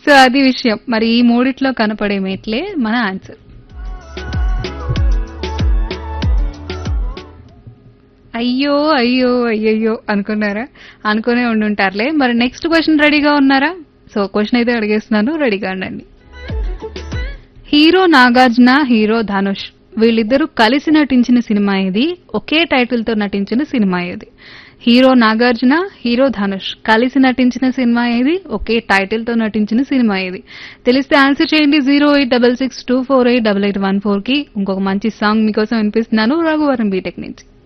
so అది విషయం మరి ఈ మూడిట్లో కనపడే మెట్లే మన ఆన్సర్ అయ్యో అయ్యో అయ్యయ్యో అనుకున్నారా అనుకునే ఉండుంటారులే మరి నెక్స్ట్ క్వశ్చన్ రెడీగా ఉన్నారా సో క్వశ్చన్ అయితే అడిగేస్తున్నాను రెడీగా ఉండండి హీరో నాగార్జున హీరో ధనుష్ వీళ్ళిద్దరూ కలిసి నటించిన సినిమా ఇది ఒకే టైటిల్ తో నటించిన సినిమా ఇది హీరో నాగార్జున హీరో ధనుష్ కలిసి నటించిన సినిమా ఇది ఒకే టైటిల్ తో నటించిన సినిమా ఇది తెలిస్తే ఆన్సర్ చేయండి zero eight double six two four eight double eight one four కి ఇంకొక మంచి సాంగ్ మీకోసం వినిపిస్తున్నాను రఘువరం బీటెక్ నుంచి